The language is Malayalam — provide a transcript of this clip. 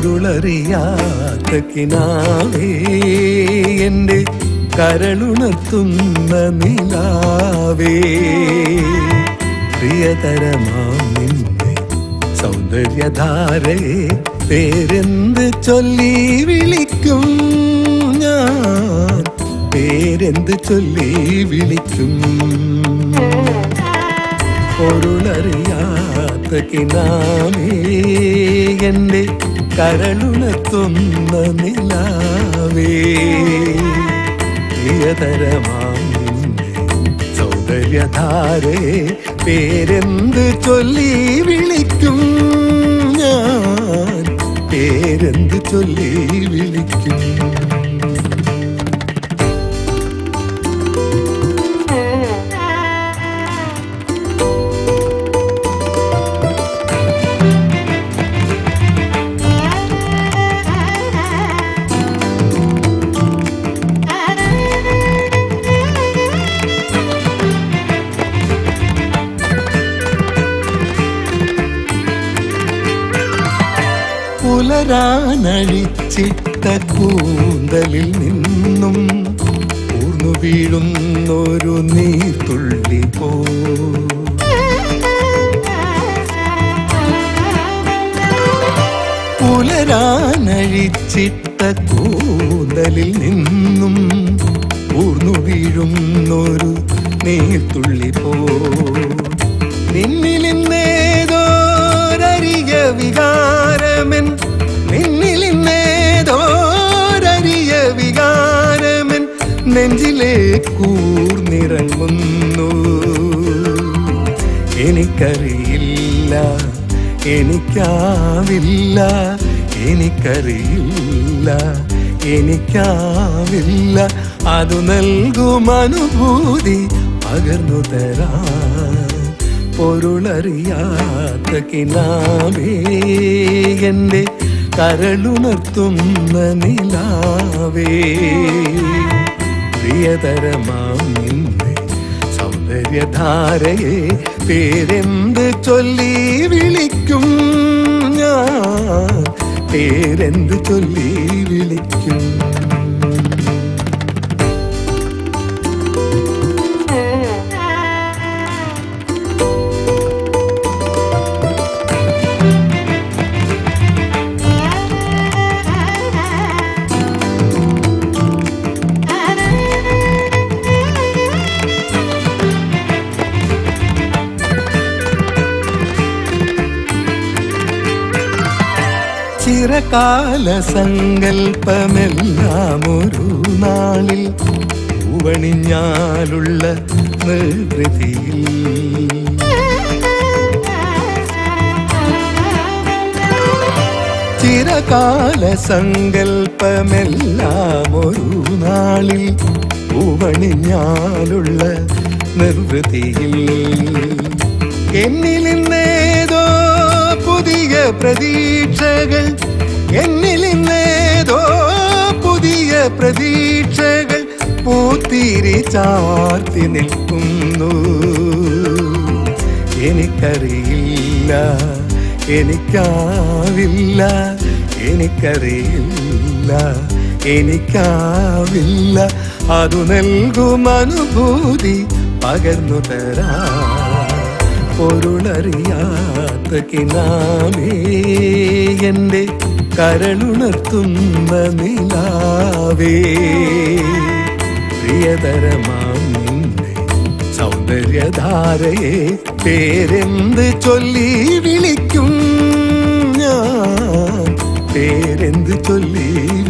പൊരുളറിയാത്ത കിനാവേ എൻ്റെ കരളുണർത്തുന്ന നിലാവേ പ്രിയതരമാം നിന്നെ സൗന്ദര്യധാരയെ പേരെന്ത് ചൊല്ലി വിളിക്കും ഞാൻ പേരെന്ത് ചൊല്ലി വിളിക്കും പൊരുളറിയാത്ത കിനാമേ എൻ്റെ കരളുണത്തുന്ന നിലാവേ പ്രിയതരമാം നിന്നെ സൗന്ദര്യധാരയെ പേരെന്ത് ചൊല്ലി വിളിക്കും ഞാൻ പേരെന്ത് ചൊല്ലി വിളിക്കും പുലരാനഴിച്ചിട്ട കൂന്തലിൽ നിന്നും ഊർന്നു വീഴുന്നൊരു നീർത്തുള്ളി പോ പുലരാനഴിച്ചിട്ട കൂന്തലിൽ നിന്നും ഊർന്നു വീഴുന്നൊരു നീർത്തുള്ളി പോ നിന്നിലിന്നേതോരരിയ വികാരമൻ നിന്നിലിന്നേതോരരിയ വികാരമൻ നെഞ്ചിലെ കൂർന്നിറങ്ങുന്നു എനിക്കറിയില്ല എനിക്കാവില്ല എനിക്കറിയില്ല എനിക്കാവില്ല അതു നൽകും അനുഭൂതി പകർന്നു തരാൻ പൊരുളറിയാത്ത കിനാവേ എൻ്റെ കരളുണർത്തുന്ന നിലാവേ പ്രിയതരമാം നിന്നെ സൗന്ദര്യധാരയെ പേരെന്ത് ചൊല്ലി വിളിക്കും ഞാൻ പേരെന്ത് ചൊല്ലി വിളിക്കും ചിരകാല സങ്കൽപ്പമെല്ലാം ഒരു നാളിൽ പൂവണിഞ്ഞാലുള്ള നിർവൃതിയിൽ ചിരകാല സങ്കൽപ്പമെല്ലാം ഒരു നാളിൽ പൂവണിഞ്ഞാലുള്ള നിർവൃതിയിൽ എന്നിലിന്നേതോ പുതിയ പ്രതീക്ഷകൾ എന്നിലിന്നേതോ പുതിയ പ്രതീക്ഷകൾ പൂത്തിരി ചാർത്തി നിൽക്കുന്നു എനിക്കറിയില്ല എനിക്കാവില്ല എനിക്കറിയില്ല എനിക്കാവില്ല അതു നൽകും അനുഭൂതി പകർന്നു തരാ പൊരുളറിയാത്ത കിനാമേ എൻ്റെ കരളുണർത്തുന്ന നിലാവേ പ്രിയതരമാം നിന്നെ സൗന്ദര്യധാരയെ പേരെന്ത് ചൊല്ലി വിളിക്കും ഞാൻ പേരെന്ത് ചൊല്ലി